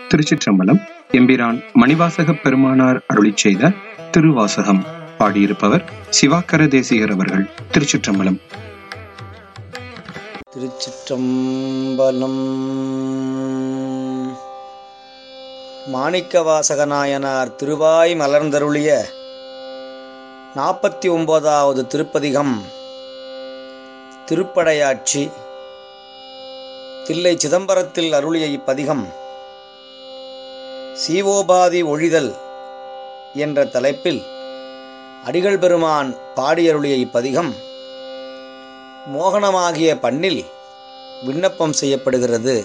திருச்சிற்றம்பலம் எம்பிரான் மணிவாசக பெருமானார் அருளிச் செய்த திருவாசகம் பாடியிருப்பவர் சிவாக்கர தேசிகர் அவர்கள் திருச்சிற்றம்பலம் திருச்சிற்றம்பலம் மாணிக்கவாசகநாயனார் திருவாய் மலர்ந்தருளிய நாற்பத்தி ஒன்பதாவது திருப்பதிகம் திருப்படையாட்சி தில்லை சிதம்பரத்தில் அருளிய இப்பதிகம் சீவோபாதி ஒழிதல் என்ற தலைப்பில் அடிகள் பெருமான் பாடியருளிய இப்பதிகம் மோகனமாகிய பண்ணில் விண்ணப்பம் செய்யப்படுகிறது